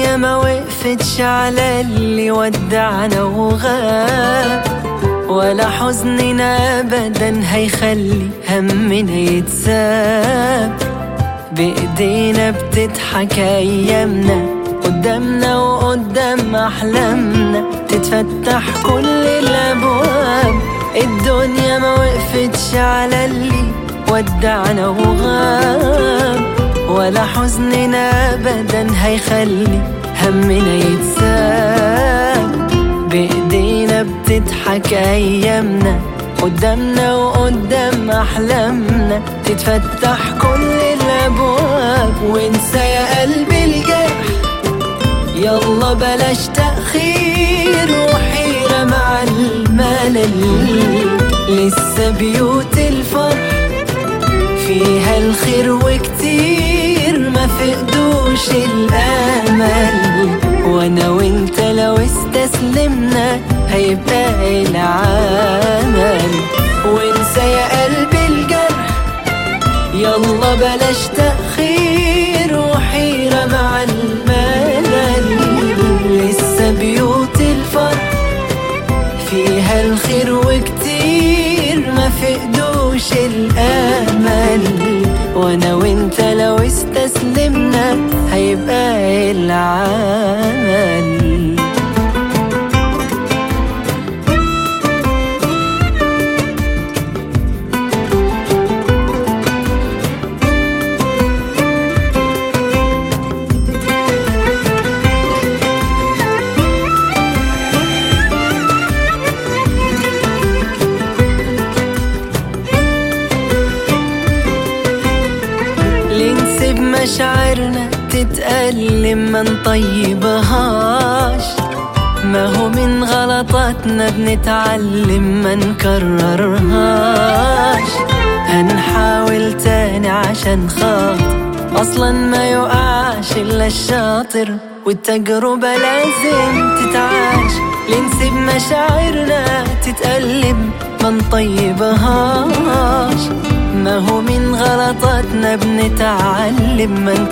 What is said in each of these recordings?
الدنيا ما وقفتش على اللي ودعنا وغاب ولا حزننا ابدا هيخلي همنا يتساب بايدينا بتضحك ايامنا قدامنا وقدام احلامنا تتفتح كل الابواب الدنيا ما وقفتش على اللي ودعنا وغاب ولا حزننا ابدا هيخلي همنا يتساب بايدينا بتضحك ايامنا قدامنا وقدام احلامنا تتفتح كل الابواب وانسى يا قلبي الجرح يلا بلاش تأخير وحيرة مع الملل لسه بيوت الفرح فيها الخير وكتير ما فقدوش الامل وانا وانت لو استسلمنا هيبقى العمل وانسى يا قلبي الجرح يلا بلاش تأخير وحيرة مع الملل لسه بيوت الفرح فيها الخير وكتير ما فقدوش الامل وانا وانت لو استسلمنا هيبقى العمل ليه نسيب مشاعرنا تتألم ما نطيبهاش ما هو من غلطاتنا بنتعلم ما نكررهاش هنحاول تاني عشان خاطر اصلا ما يقعش الا الشاطر والتجربة لازم تتعاش لنسيب مشاعرنا تتقلب ما نطيبهاش ما هو من غلطاتنا بنتعلم ما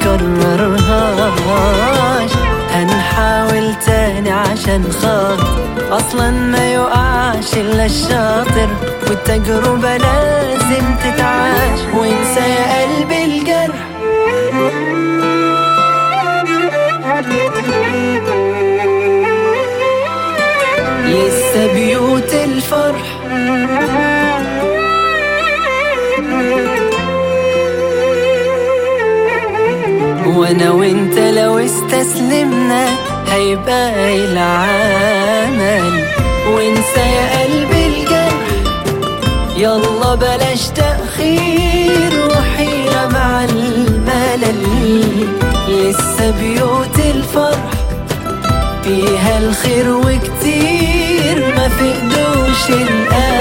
نكررهاش هنحاول تاني عشان خاطر اصلا ما يقعش الا الشاطر والتجربة لازم تتعاش وانسى يا قلبي الجرح لسه بيوت الفرح وانا وانت لو استسلمنا هيبقى العمل وانسى يا قلبي الجرح يلا بلاش تأخير وحيرة مع الملل لسه بيوت الفرح فيها الخير وكتير ما فقدوش الأمل